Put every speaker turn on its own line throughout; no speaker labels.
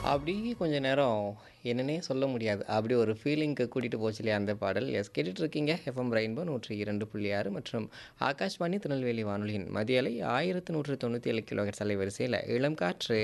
அப்படி கொஞ்ச நேரம் என்னன்னே சொல்ல முடியாது. அப்படி ஒரு ஃபீலிங்க்கு கூட்டிட்டு போச்சு இல்லையா அந்த பாடல். எஸ் கேட்டுட்டு இருக்கீங்க எஃப்எம் ரெயின்போ 102.6 மற்றும் ஆகாஷ்வாணி திருநெல்வேலி வானொலியின் மதிய அலை 1197 கிலோஹெர்ட்ஸ் அலைவரிசையில இளம் காற்று.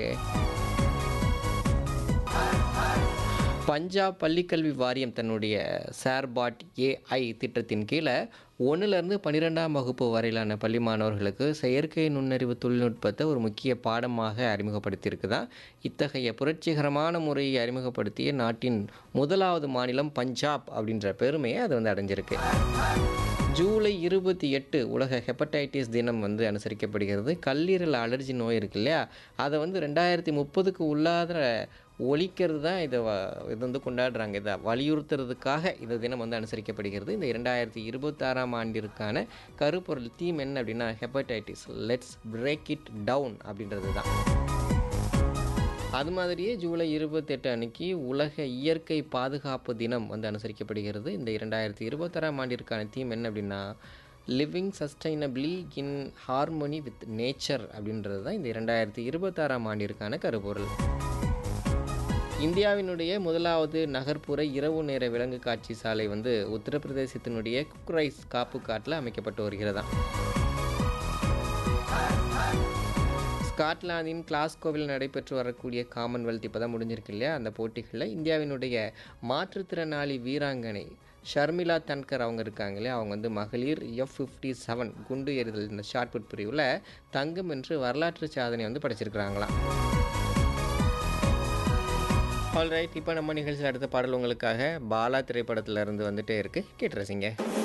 பஞ்சாப் பள்ளிக்கல்வி வாரியம் தன்னுடைய சார்பாட் ஏஐ திட்டத்தின் கீழ 1லேருந்து 12ஆம் வகுப்பு வரையிலான பள்ளி மாணவர்களுக்கு செயற்கை நுண்ணறிவு தொழில்நுட்பத்த ஒரு முக்கிய பாடமாக அறிமுகப்படுத்தியிருக்குதாம். இத்தகைய புரட்சிகரமான முறையை அறிமுகப்படுத்திய நாட்டின் முதலாவது மாநிலம் பஞ்சாப் அப்படின்ற பெருமையை அது வந்து அடைஞ்சிருக்கு. ஜூலை 28 உலக ஹெப்படைட்டிஸ் தினம் வந்து அனுசரிக்கப்படுகிறது. கல்லீரல் அலர்ஜி நோய் இருக்கு இல்லையா? அத வந்து 2030க்கு உள்ளார ஒழிக்கிறது தான் இத வ இது வந்து கொண்டாடுறாங்க. இத வலியுறுத்துறதுக்காக இந்த தினம் வந்து அனுசரிக்கப்படுகிறது. இந்த 2026ஆம் ஆண்டிற்கான கருப்பொருள் தீம் என்ன அப்படின்னா hepatitis let's break it down அப்படின்றது தான். அது மாதிரியே ஜூலை 28 அன்னைக்கு உலக இயற்கை பாதுகாப்பு தினம் வந்து அனுசரிக்கப்படுகிறது. இந்த 2026ஆம் ஆண்டிற்கான தீம் என்ன அப்படின்னா living sustainably in harmony with nature அப்படின்றது தான் இந்த 2026ஆம் ஆண்டிற்கான கருப்பொருள். இந்தியாவினுடைய முதலாவது நகர்ப்புற இரவு நேர விலங்கு காட்சி சாலை வந்து உத்தரப்பிரதேசத்தினுடைய குக்ரைஸ் காப்பு காட்டுல அமைக்கப்பட்டு வருகிறதாம். ஸ்காட்லாந்தின் கிளாஸ்கோவில் நடைபெற்று வரக்கூடிய காமன்வெல்த் இப்போ தான் முடிஞ்சிருக்கு இல்லையா? அந்த போட்டிகள்ல இந்தியாவினுடைய மாற்றுத்திறனாளி வீராங்கனை ஷர்மிளா தன்கர் அவங்க இருக்காங்க இல்லையா? அவங்க வந்து மகளிர் எஃப்57 குண்டு எறிதல் இந்த ஷாட் புட் பிரிவுல தங்கம் வென்று வரலாற்று சாதனை வந்து படைச்சிருக்கிறாங்களாம். ஆல்ரைட் இப்போ நம்ம நிகழ்ச்சியில் அடுத்த பாடல் உங்களுக்காக பாலா திரைப்படத்துல இருந்து வந்துட்டே இருக்கு. கேட்டு ரசிங்க.